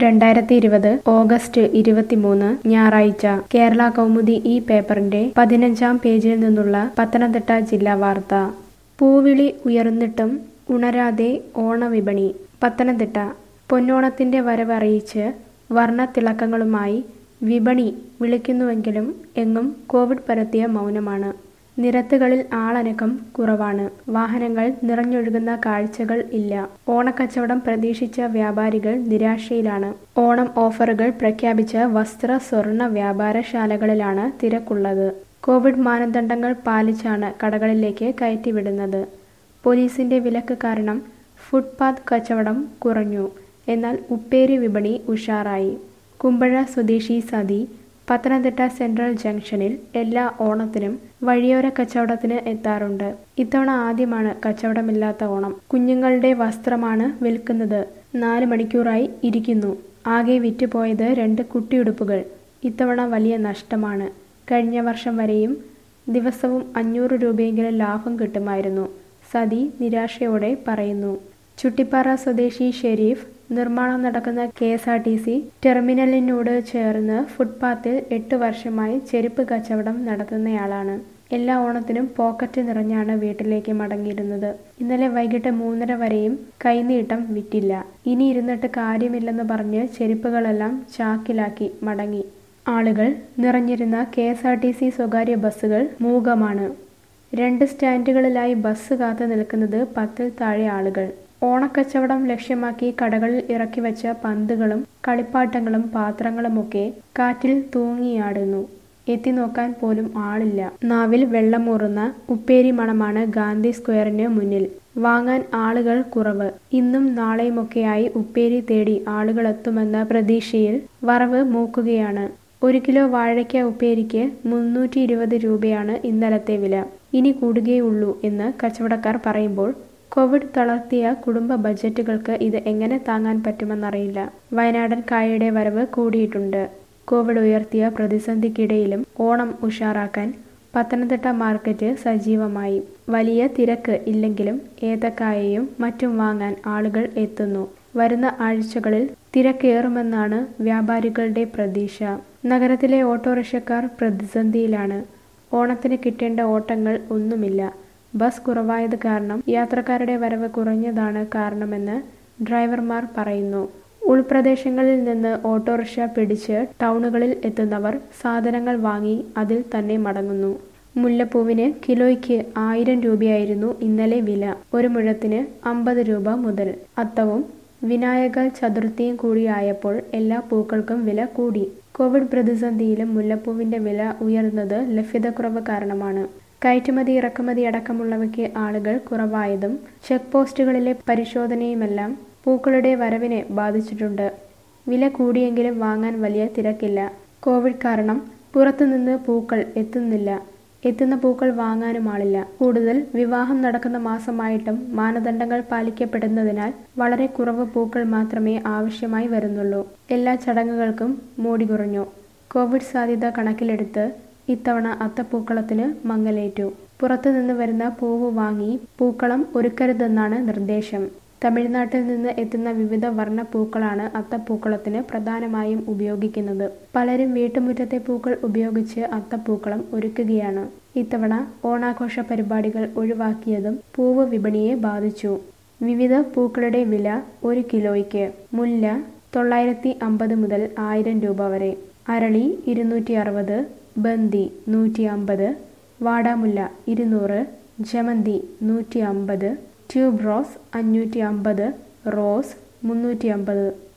രണ്ടായിരത്തി ഇരുപത് ഓഗസ്റ്റ് ഇരുപത്തിമൂന്ന് ഞായറാഴ്ച കേരള കൗമുദി ഈ പേപ്പറിന്റെ പതിനഞ്ചാം പേജിൽ നിന്നുള്ള പത്തനംതിട്ട ജില്ലാ വാർത്ത പൂവിളി ഉയർന്നിട്ടും ഉണരാതെ ഓണവിപണി പത്തനംതിട്ട പൊന്നോണത്തിന്റെ വരവ് അറിയിച്ച് വർണ്ണത്തിളക്കങ്ങളുമായി വിപണി വിളിക്കുന്നുവെങ്കിലും എങ്ങും കോവിഡ് പരത്തിയ മൗനമാണ് നിരത്തുകളിൽ ആളനക്കം കുറവാണ് വാഹനങ്ങൾ നിറഞ്ഞൊഴുകുന്ന കാഴ്ചകൾ ഇല്ല ഓണക്കച്ചവടം പ്രതീക്ഷിച്ച വ്യാപാരികൾ നിരാശയിലാണ് ഓണം ഓഫറുകൾ പ്രഖ്യാപിച്ച വസ്ത്ര സ്വർണ്ണ വ്യാപാരശാലകളിലാണ് തിരക്കുള്ളത് കോവിഡ് മാനദണ്ഡങ്ങൾ പാലിച്ചാണ് കടകളിലേക്ക് കയറ്റിവിടുന്നത് പോലീസിന്റെ വിലക്ക് കാരണം ഫുട്പാത്ത് കച്ചവടം കുറഞ്ഞു എന്നാൽ ഉപ്പേരി വിപണി ഉഷാറായി കുമ്പഴ സ്വദേശി സതി പത്തനംതിട്ട സെൻട്രൽ ജംഗ്ഷനിൽ എല്ലാ ഓണത്തിനും വഴിയോര കച്ചവടത്തിന് എത്താറുണ്ട് ഇത്തവണ ആദ്യമാണ് കച്ചവടമില്ലാത്ത ഓണം കുഞ്ഞുങ്ങളുടെ വസ്ത്രമാണ് വിൽക്കുന്നത് നാല് മണിക്കൂറായി ഇരിക്കുന്നു ആകെ വിറ്റുപോയത് രണ്ട് കുട്ടിയുടുപ്പുകൾ ഇത്തവണ വലിയ നഷ്ടമാണ് കഴിഞ്ഞ വർഷം വരെയും ദിവസവും അഞ്ഞൂറ് രൂപയെങ്കിലും ലാഭം കിട്ടുമായിരുന്നു സതി നിരാശയോടെ പറയുന്നു ചുട്ടിപ്പാറ സ്വദേശി ഷെരീഫ് നിർമ്മാണം നടക്കുന്ന K S R T C ടെർമിനലിനോട് ചേർന്ന് ഫുട്പാത്തിൽ എട്ട് വർഷമായി ചെരുപ്പ് കച്ചവടം നടത്തുന്നയാളാണ് എല്ലാ ഓണത്തിനും പോക്കറ്റ് നിറഞ്ഞാണ് വീട്ടിലേക്ക് മടങ്ങിയിരുന്നത് ഇന്നലെ വൈകിട്ട് മൂന്നര വരെയും കൈനീട്ടം വിറ്റില്ല ഇനി ഇരുന്നിട്ട് കാര്യമില്ലെന്ന് പറഞ്ഞ് ചെരുപ്പുകളെല്ലാം ചാക്കിലാക്കി മടങ്ങി ആളുകൾ നിറഞ്ഞിരുന്ന K S R T C സ്വകാര്യ ബസ്സുകൾ മൂകമാണ് രണ്ട് സ്റ്റാൻഡുകളിലായി ബസ് കാത്തു നിൽക്കുന്നത് പത്തിൽ താഴെ ആളുകൾ ഓണക്കച്ചവടം ലക്ഷ്യമാക്കി കടകളിൽ ഇറക്കി വെച്ച പന്തുകളും കളിപ്പാട്ടങ്ങളും പാത്രങ്ങളുമൊക്കെ കാറ്റിൽ തൂങ്ങിയാടുന്നു എത്തി നോക്കാൻ പോലും ആളില്ല നാവിൽ വെള്ളമൂറുന്ന ഉപ്പേരി മണമാണ് ഗാന്ധി സ്ക്വയറിന് മുന്നിൽ വാങ്ങാൻ ആളുകൾ കുറവ് ഇന്നും നാളെയുമൊക്കെയായി ഉപ്പേരി തേടി ആളുകളെത്തുമെന്ന പ്രതീക്ഷയിൽ വറവ് മൂക്കുകയാണ് ഒരു കിലോ വാഴയ്ക്ക ഉപ്പേരിക്ക് മുന്നൂറ്റി ഇരുപത് രൂപയാണ് ഇന്നലത്തെ വില ഇനി കൂടുകയുള്ളൂ എന്ന് കച്ചവടക്കാർ പറയുമ്പോൾ കോവിഡ് തളർത്തിയ കുടുംബ ബജറ്റുകൾക്ക് ഇത് എങ്ങനെ താങ്ങാൻ പറ്റുമെന്നറിയില്ല വയനാടൻ കായയുടെ വരവ് കൂടിയിട്ടുണ്ട് കോവിഡ് ഉയർത്തിയ പ്രതിസന്ധിക്കിടയിലും ഓണം ഉഷാറാക്കാൻ പത്തനംതിട്ട മാർക്കറ്റ് സജീവമായി വലിയ തിരക്ക് ഇല്ലെങ്കിലും ഏത്തക്കായയും മറ്റും വാങ്ങാൻ ആളുകൾ എത്തുന്നു വരുന്ന ആഴ്ചകളിൽ തിരക്കേറുമെന്നാണ് വ്യാപാരികളുടെ പ്രതീക്ഷ നഗരത്തിലെ ഓട്ടോറിക്ഷക്കാർ പ്രതിസന്ധിയിലാണ് ഓണത്തിന് കിട്ടേണ്ട ഓട്ടങ്ങൾ ഒന്നുമില്ല ബസ് കുറവായത് കാരണം യാത്രക്കാരുടെ വരവ് കുറഞ്ഞതാണ് കാരണമെന്ന് ഡ്രൈവർമാർ പറയുന്നു ഉൾപ്രദേശങ്ങളിൽ നിന്ന് ഓട്ടോറിക്ഷ പിടിച്ച് ടൗണുകളിൽ എത്തുന്നവർ സാധനങ്ങൾ വാങ്ങി അതിൽ തന്നെ മടങ്ങുന്നു മുല്ലപ്പൂവിന് കിലോയ്ക്ക് ആയിരം രൂപയായിരുന്നു ഇന്നലെ വില ഒരു മുഴത്തിന് അമ്പത് രൂപ മുതൽ അത്തവും വിനായക ചതുർത്ഥിയും കൂടിയായപ്പോൾ എല്ലാ പൂക്കൾക്കും വില കൂടി കോവിഡ് പ്രതിസന്ധിയിലും മുല്ലപ്പൂവിന്റെ വില ഉയർന്നത് ലഭ്യതക്കുറവ് കാരണമാണ് കയറ്റുമതി ഇറക്കുമതി അടക്കമുള്ളവയ്ക്ക് ആളുകൾ കുറവായതും ചെക്ക് പോസ്റ്റുകളിലെ പരിശോധനയുമെല്ലാം പൂക്കളുടെ വരവിനെ ബാധിച്ചിട്ടുണ്ട് വില കൂടിയെങ്കിലും വാങ്ങാൻ വലിയ തിരക്കില്ല കോവിഡ് കാരണം പുറത്തുനിന്ന് പൂക്കൾ എത്തുന്നില്ല എത്തുന്ന പൂക്കൾ വാങ്ങാനും ആളില്ല കൂടുതൽ വിവാഹം നടക്കുന്ന മാസമായിട്ടും മാനദണ്ഡങ്ങൾ പാലിക്കപ്പെടുന്നതിനാൽ വളരെ കുറവ് പൂക്കൾ മാത്രമേ ആവശ്യമായി വരുന്നുള്ളൂ എല്ലാ ചടങ്ങുകൾക്കും മോടി കുറഞ്ഞു കോവിഡ് സാധ്യത കണക്കിലെടുത്ത് ഇത്തവണ അത്തപ്പൂക്കളത്തിന് മങ്ങലേറ്റു പുറത്തുനിന്ന് വരുന്ന പൂവ് വാങ്ങി പൂക്കളം ഒരുക്കരുതെന്നാണ് നിർദ്ദേശം തമിഴ്നാട്ടിൽ നിന്ന് എത്തുന്ന വിവിധ വർണ്ണ പൂക്കളാണ് അത്തപ്പൂക്കളത്തിന് പ്രധാനമായും ഉപയോഗിക്കുന്നത് പലരും വീട്ടുമുറ്റത്തെ പൂക്കൾ ഉപയോഗിച്ച് അത്തപ്പൂക്കളം ഒരുക്കുകയാണ് ഇത്തവണ ഓണാഘോഷ പരിപാടികൾ ഒഴിവാക്കിയതും പൂവ് വിപണിയെ ബാധിച്ചു വിവിധ പൂക്കളുടെ വില ഒരു കിലോയ്ക്ക് മുല്ല തൊള്ളായിരത്തി അമ്പത് മുതൽ ആയിരം രൂപ വരെ അരളി ഇരുന്നൂറ്റി അറുപത് ബന്ദി നൂറ്റി അമ്പത് വാടാമുല്ല ഇരുന്നൂറ് ജമന്തി നൂറ്റി അമ്പത് ട്യൂബ് റോസ് അഞ്ഞൂറ്റി അമ്പത് റോസ് മുന്നൂറ്റി അമ്പത്